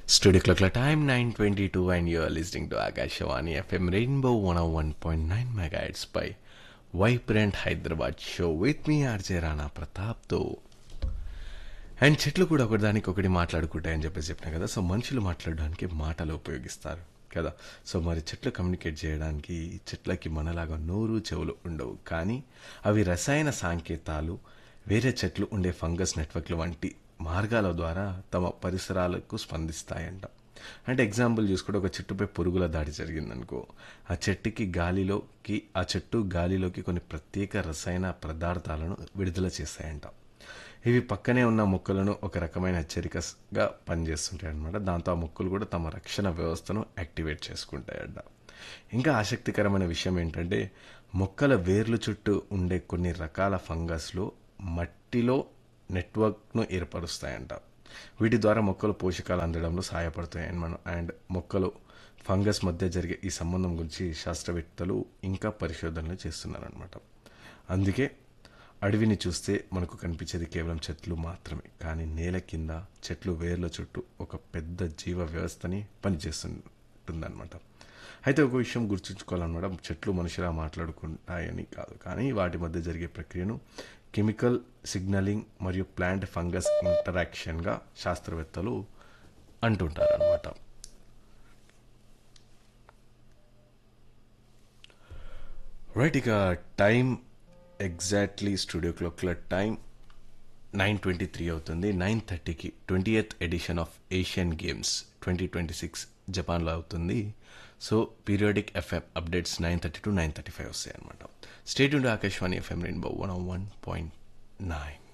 Studio clock la time 9:22 and you are listening to Akashawani FM Rainbow 101.9 megahertz by Vibrant Hyderabad show with me RJ Rana Pratap తో and చెట్లు కూడా ఒకదానికి ఒకటి మాట్లాడుకుంటాయని చెప్పేసి చెప్పిన కదా సో మనుషులు మాట్లాడడానికి మాటలు ఉపయోగిస్తారు కదా సో మరి చెట్లు కమ్యూనికేట్ చేయడానికి చెట్లకి మనలాగా నోరు చెవులు ఉండవు కానీ అవి రసాయన సాంకేతాలు వేరే చెట్లు ఉండే ఫంగస్ నెట్వర్క్లు వంటి మార్గాల ద్వారా తమ పరిసరాలకు స్పందిస్తాయంట అంటే ఎగ్జాంపుల్ చూసుకుంటే ఒక చెట్టుపై పురుగుల దాడి జరిగిందనుకో ఆ చెట్టుకి గాలిలోకి ఆ చెట్టు గాలిలోకి కొన్ని ప్రత్యేక రసాయన పదార్థాలను విడుదల చేస్తాయంట ఇవి పక్కనే ఉన్న మొక్కలను ఒక రకమైన హెచ్చరికగా పనిచేస్తుంటాయి అన్నమాట దాంతో ఆ మొక్కలు కూడా తమ రక్షణ వ్యవస్థను యాక్టివేట్ చేసుకుంటాయంట ఇంకా ఆసక్తికరమైన విషయం ఏంటంటే మొక్కల వేర్లు చుట్టూ ఉండే కొన్ని రకాల ఫంగస్లు మట్టిలో నెట్వర్క్ను ఏర్పరుస్తాయంట వీటి ద్వారా మొక్కలు పోషకాలు అందడంలో సహాయపడతాయని మనం అండ్ మొక్కలు ఫంగస్ మధ్య జరిగే ఈ సంబంధం గురించి శాస్త్రవేత్తలు ఇంకా పరిశోధనలు చేస్తున్నారనమాట అందుకే అడవిని చూస్తే మనకు కనిపించేది కేవలం చెట్లు మాత్రమే కానీ నేల కింద చెట్లు వేర్ల చుట్టూ ఒక పెద్ద జీవ వ్యవస్థని పనిచేస్తుంటుందన్నమాట అయితే ఒక విషయం గుర్తుంచుకోవాలన్నమాట చెట్లు మనుషులా మాట్లాడుకుంటాయని కాదు కానీ వాటి మధ్య జరిగే ప్రక్రియను కెమికల్ సిగ్నలింగ్ మరియు ప్లాంట్ ఫంగస్ ఇంటరాక్షన్గా శాస్త్రవేత్తలు అంటుంటారనమాట రైట్ ఇక టైం ఎగ్జాక్ట్లీ స్టూడియో క్లాక్ల టైం నైన్ ట్వంటీ త్రీ అవుతుంది నైన్ థర్టీకి twenty eighth edition of Asian games twenty twenty six జపాన్లో అవుతుంది so periodic FM updates nine thirty to nine thirty five వస్తాయి అనమాట stay tuned Akashvani FM rainbow one one point nine